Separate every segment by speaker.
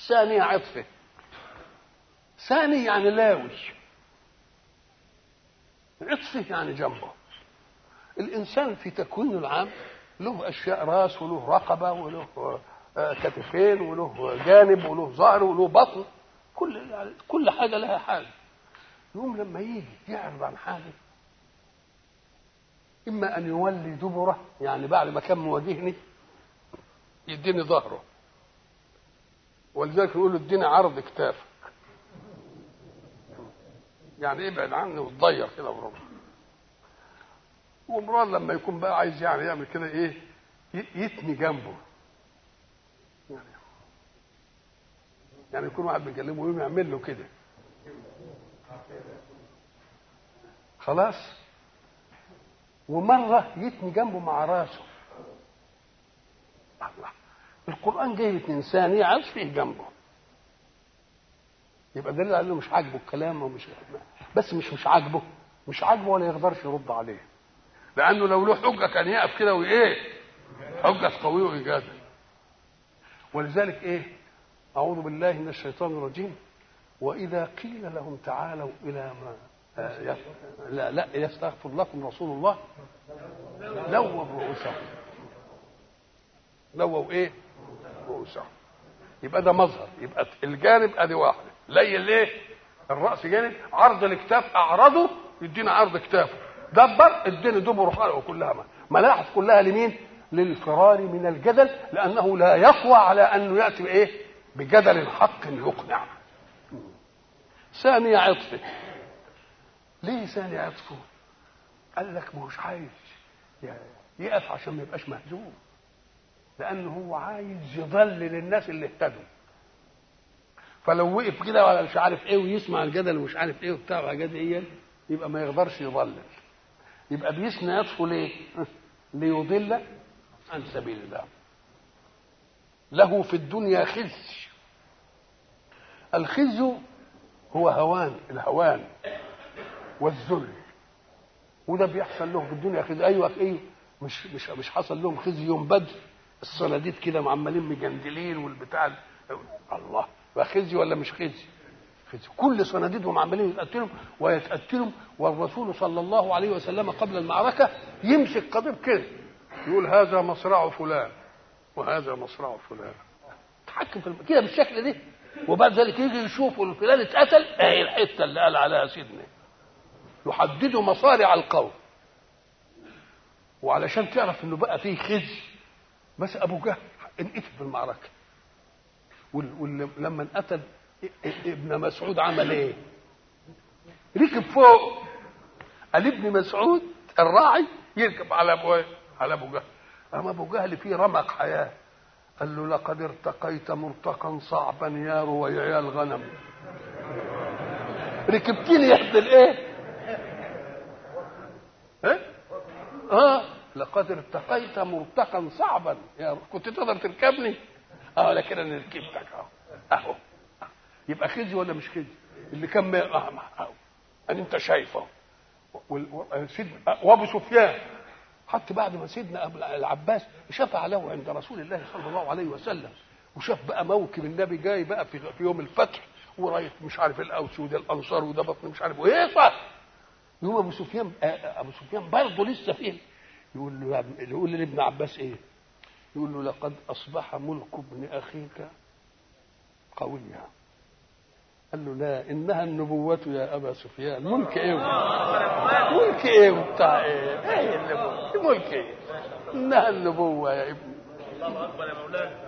Speaker 1: ثانية عطفه ثاني يعني لاوي عطفه يعني جنبه الإنسان في تكوينه العام له أشياء راس وله رقبة وله آه، كتفين وله جانب وله ظهر وله بطن كل يعني كل حاجة لها حاجة يوم لما يجي يعرض عن حاجة إما أن يولي دبره يعني بعد ما كان مواجهني يديني ظهره ولذلك يقول له اديني عرض كتافك يعني ابعد عني وتضير كده بربع ومران لما يكون بقى عايز يعني يعمل كده ايه ي- يتني جنبه يعني يعني يكون واحد بيكلمه ويقوم يعمل له كده خلاص ومرة يتني جنبه مع راسه الله القرآن جاي اتنين ثانية عايز فيه جنبه يبقى دليل على انه مش عاجبه الكلام ومش بس مش مش عاجبه مش عاجبه ولا يقدرش يرد عليه لانه لو له حجه كان يقف كده وايه حجه قويه ويجادل ولذلك ايه اعوذ بالله من الشيطان الرجيم واذا قيل لهم تعالوا الى ما آه، يس- لا لا يستغفر لكم رسول الله لووا رؤوسهم لووا ايه رؤوسهم يبقى ده مظهر يبقى الجانب ادي واحده ليل ايه الراس جانب عرض الاكتاف اعرضه يدينا عرض كتافه دبر اديني دبر حلقه كلها ما- ملاحظ كلها لمين للفرار من الجدل لانه لا يقوى على انه ياتي بايه بجدل حق يقنع ثاني عطفه ليه ثاني عطفه قال لك ما هوش عايز يقف عشان ما يبقاش مهزوم لانه هو عايز يضلل الناس اللي اهتدوا فلو وقف كده ولا مش عارف ايه ويسمع الجدل ومش عارف ايه وبتاع وحاجات ايه يبقى ما يقدرش يضلل يبقى بيسنى يطفو ليه؟ ليضل عن سبيل الله له في الدنيا خزي الخزي هو هوان الهوان والذل وده بيحصل لهم في الدنيا خزي ايوه ايوه مش مش مش حصل لهم خزي يوم بدر الصناديد كده معملين مجندلين والبتاع الله خزي ولا مش خزي خزي كل صناديدهم عمالين يتقتلهم ويتقتلهم والرسول صلى الله عليه وسلم قبل المعركه يمسك قضيب كده يقول هذا مصرع فلان وهذا مصرع فلان تحكم في الم... كده بالشكل ده وبعد ذلك يجي يشوفوا فلان اتقتل اهي الحته اللي قال عليها سيدنا يحددوا مصارع القوم وعلشان تعرف انه بقى فيه خزي بس ابو جهل انقتل في المعركه ولما انقتل ابن مسعود عمل ايه؟ ركب فوق قال ابن مسعود الراعي يركب على ابو على ابو جهل اما ابو جهل فيه رمق حياه قال له لقد ارتقيت مرتقا صعبا يا رويع الغنم ركبتني يا ابن الايه؟ ايه؟ اه لقد ارتقيت مرتقا صعبا يا كنت تقدر تركبني؟ اه لكن انا ركبتك اهو اهو يبقى خزي ولا مش خزي؟ اللي كان اه اهو ان انت شايفه وابو سفيان حتى بعد ما سيدنا العباس شفع له عند رسول الله صلى الله عليه وسلم وشاف بقى موكب النبي جاي بقى في, في يوم الفتح ورايح مش عارف الاوس وده الانصار وده بطن مش عارف وايه صح يوم ابو سفيان ابو سفيان برضه لسه فيه يقول له يقول لابن عباس ايه؟ يقول له لقد اصبح ملك ابن اخيك قويا قال له لا انها النبوة يا ابا سفيان ملك ايه ملك ايه وبتاع ايه ايه النبوة ملك ايه انها النبوة يا ابني
Speaker 2: الله اكبر يا مولانا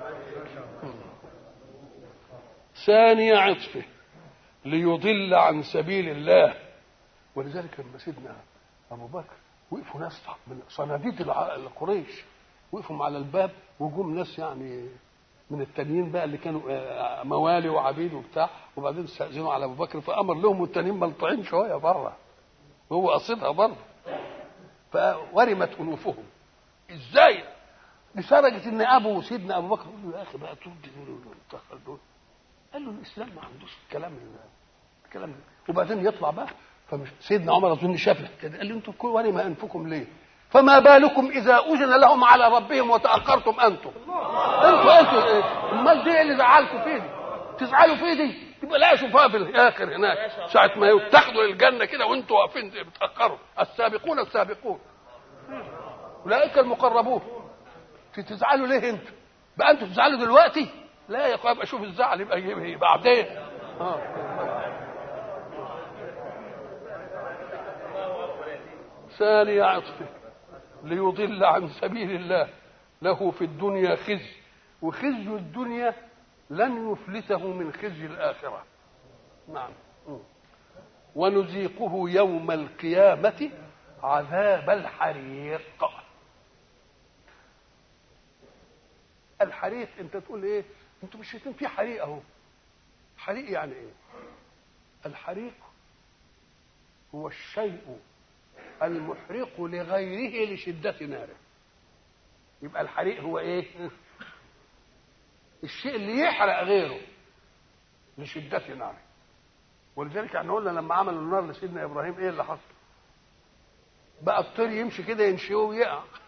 Speaker 1: ثاني عطفه ليضل عن سبيل الله ولذلك لما سيدنا ابو بكر وقفوا ناس من صناديد القريش وقفوا على الباب وجم ناس يعني من التانيين بقى اللي كانوا موالي وعبيد وبتاع وبعدين استأذنوا على ابو بكر فامر لهم والتانيين ملطعين شويه بره هو قصدها بره فورمت انوفهم ازاي لدرجه ان ابو سيدنا ابو بكر يقول له يا اخي بقى ترد دول وتدخل دول قال له الاسلام ما عندوش الكلام الكلام ده وبعدين يطلع بقى فمش سيدنا عمر اظن شافه كده قال له انتم كل ورم انفكم ليه؟ فما بالكم اذا اذن لهم على ربهم وتاخرتم انتم انتوا انتوا ايه امال دي اللي زعلكم فيه دي تزعلوا في دي تبقى لا شوفها في الاخر هناك ساعه ما يتخذوا للجنه كده وانتوا واقفين بتاخروا السابقون السابقون اولئك المقربون تزعلوا ليه انتوا بقى انتوا تزعلوا دلوقتي لا يا اخويا ابقى شوف الزعل يبقى يبقى بعدين اه ثاني عطفه ليضل عن سبيل الله له في الدنيا خزي وخزي الدنيا لن يفلته من خزي الآخرة نعم ونذيقه يوم القيامة عذاب الحريق الحريق انت تقول ايه انتوا مش شايفين في حريق اهو حريق يعني ايه الحريق هو الشيء المحرق لغيره لشدة ناره يبقى الحريق هو ايه الشيء اللي يحرق غيره لشدة ناره ولذلك احنا قلنا لما عملوا النار لسيدنا ابراهيم ايه اللي حصل بقى الطير يمشي كده ينشيه ويقع